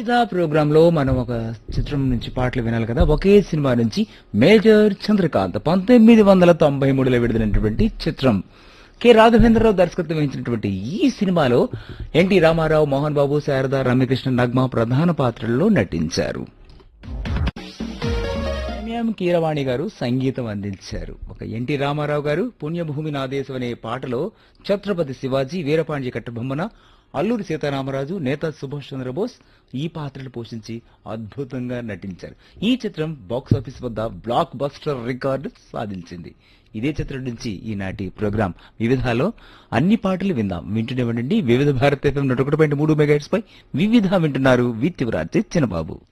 వివిధ ప్రోగ్రామ్ లో మనం ఒక చిత్రం నుంచి పాటలు వినాలి కదా ఒకే సినిమా నుంచి మేజర్ చంద్రకాంత్ పంతొమ్మిది వందల తొంభై మూడులో విడుదలైనటువంటి చిత్రం కె రాఘవేంద్రరావు దర్శకత్వం వహించినటువంటి ఈ సినిమాలో ఎన్టీ రామారావు మోహన్ బాబు శారద రమ్యకృష్ణ నగ్మ ప్రధాన పాత్రల్లో నటించారు ఎంఎం కీరవాణి గారు సంగీతం అందించారు ఒక ఎన్టీ రామారావు గారు పుణ్యభూమి నాదేశం అనే పాటలో ఛత్రపతి శివాజీ వీరపాండ్య కట్టబొమ్మన అల్లూరి సీతారామరాజు నేత సుభాష్ చంద్రబోస్ ఈ పాత్రలు పోషించి అద్భుతంగా నటించారు ఈ చిత్రం బాక్స్ ఆఫీస్ వద్ద బ్లాక్ బస్టర్ రికార్డు సాధించింది ఇదే చిత్రం నుంచి ఈనాటి ప్రోగ్రాం వివిధలో అన్ని పాటలు విందాం వింటూనే ఉండండి వివిధ భారత ఎఫ్ఎం నూట ఒకటి పాయింట్ మూడు మెగాహెట్స్ పై వివిధ వింటున్నారు విత్ చిన్నబాబు